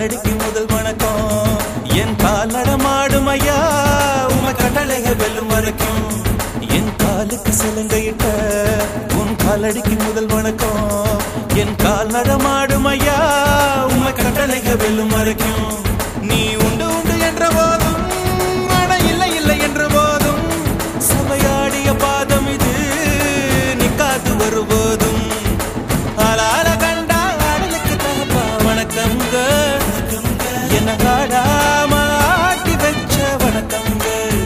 காலடிக்கு முதல் வணக்கம் என் கால் நடமாடும் ஐயா உமை கட்டளைக வெல்லும் வரைக்கும் என் காலுக்கு சிலங்கையிட்ட உன் காலடிக்கு முதல் வணக்கம் என் கால் நடமாடும் ஐயா உமை கட்டளைக வெல்லும் வரைக்கும் நீ உண்டு உண்டு என்ற போதும் அட இல்லை இல்லை என்ற போதும் சபையாடிய பாதம் இது நிக்காது வருபோதும் ஆளால கண்டா ஆடலுக்கு தகப்பா வணக்கங்க என்ன ஆடாம ஆட்டி வச்ச வணக்கங்க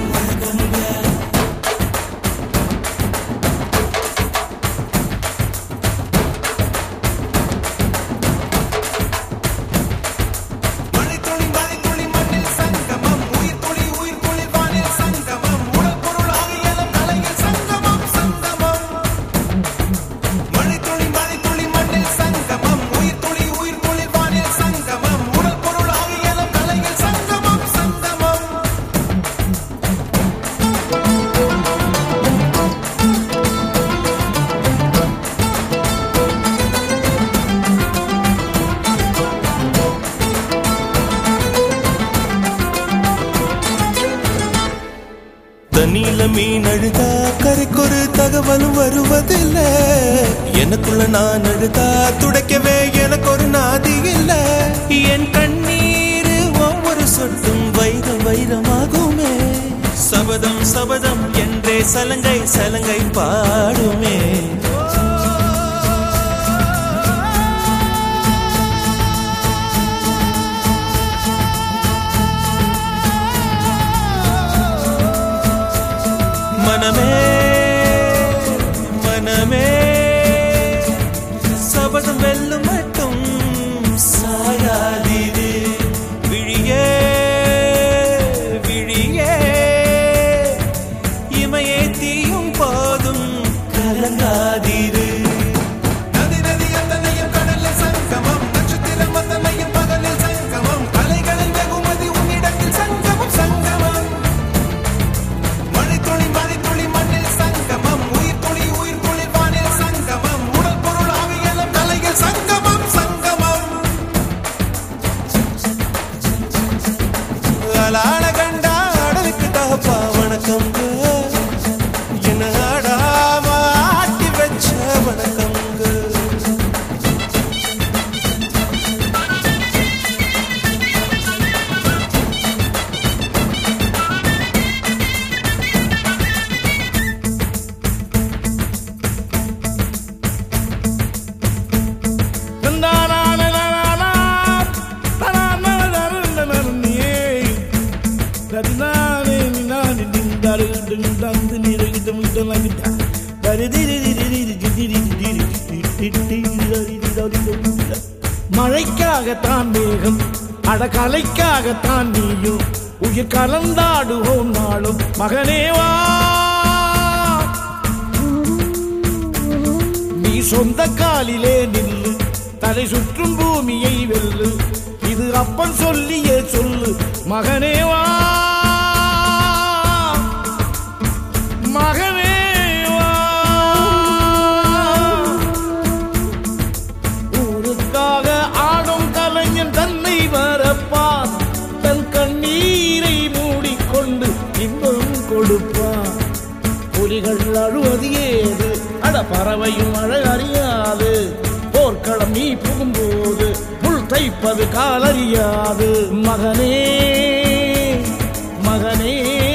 மணித்துளி மணித்துளி மண்ணில் சங்கமம் உயிர் துளி உயிர் துளி வானில் சங்கமம் உடல் பொருள் ஆகியலும் கலையில் சங்கமம் சங்கமம் மணித்துளி மணித்துளி மண்ணில் சங்கமம் உயிர் துளி உயிர் துளி வானில் சங்கமம் உடல் பொருள் ஆகியலும் கலையில் சங்கமம் சங்கமம் தண்ணியில மீன் அழுதா கரைக்கொரு தகவலும் வருவதில்ல எனக்குள்ள நான் அழுதா துடைக்கவே எனக்கு ஒரு நாதி இல்ல என் கண்ணீர் ஒவ்வொரு சொட்டும் வைரம் வைரமாகுமே சபதம் சபதம் என்றே சலங்கை சலங்கை பாடுமே மனமே மனமே சபதம் வெல்லும் மட்டும் சாயாதீரு விழியே விழியே இமையே தீயும் போதும் கலங்காதீரு நதி நதி அத்தனையும் கடலில் சங்கமம் நட்சத்திரம் அத்தனையும் பகலில் சங்கமம் கலைகளின் வெகுமதி உன்னிடத்தில் சங்கமம் சங்கமம் மணித்துளி மணித்துளி மண்ணில் சங்கமம் உயிர் துளி உயிர் துளி வானில் சங்கமம் உடல் பொருள் ஆவியலும் கலையில் சங்கமம் சங்கமம் அலாட கண்டா அடலுக்கு தகப்பா வணக்கம்ங்க என்ன ஆடாம ஆட்டி வச்ச வணக்கம்ங்க மழைக்காகத்தான் மேகம் அடகலைக்காகத்தான் நீயும் உயிர் கலந்தாடுவோம் நாளும் மகனேவா நீ சொந்த காலிலே நில்லு தலை சுற்றும் பூமியை வெல்லு இது அப்பன் சொல்லியே சொல்லு மகனேவா மகனேவா ஊருக்காக ஆடும் கலைஞன் தன்னை வரப்பான் தன் கண்ணீரை மூடிக்கொண்டு இன்பம் கொடுப்பான் புலிகள் அழுவது ஏது அட பறவையும் அழ அறியாது போர்க்களம் நீ புகும்போது முள் தைப்பது காலறியாது மகனே மகனே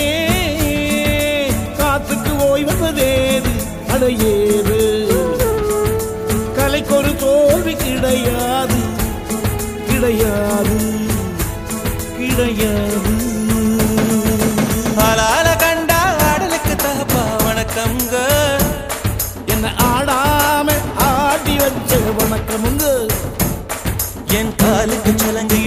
காத்துக்கு ஓய்வதேது அடையேது கலைக்கொரு தோல்வி கிடையாது கிடையாது கிடையாது ஆளால கண்டா ஆடலுக்கு தகப்பா வணக்கம்ங்க என்ன ஆடாம ஆடி வச்ச வணக்கமுங்க என் காலுக்கு சலங்கை